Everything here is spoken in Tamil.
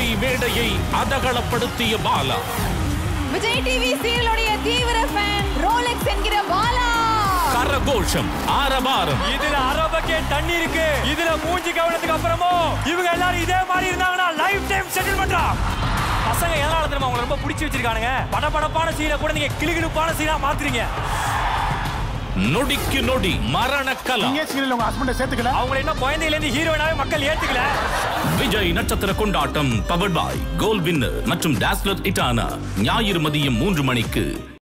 விஜய் மேடையை அதகளப்படுத்திய பாலா விஜய் டிவி சீரியலுடைய தீவிர ஃபேன் ரோலெக்ஸ் என்கிற பாலா கரகோஷம் ஆரவாரம் இதுல அரை பக்கெட் தண்ணி இருக்கு இதுல மூஞ்சி கவனத்துக்கு அப்புறமும் இவங்க எல்லாரும் இதே மாதிரி இருந்தாங்கன்னா லைஃப் டைம் செட்டில் பண்றா பசங்க எதனால தெரியுமா உங்களை ரொம்ப பிடிச்சி வச்சிருக்கானுங்க படபடப்பான சீனை கூட நீங்க கிளுகிளுப்பான சீனா மாத்துறீங்க நொடிக்கு நொடி மரணக்கலம் நீங்க சீரியல் உங்க ஹஸ்பண்ட சேர்த்துக்கல அவங்க என்ன குழந்தையில இருந்து ஹீரோயினாவே மக்கள் ஏத்துக்கல விஜய் நட்சத்திர கொண்டாட்டம் பவர்ட் பாய் கோல் வின்னர் மற்றும் டாஸ்லர் இட்டானா ஞாயிறு மதியம் மூன்று மணிக்கு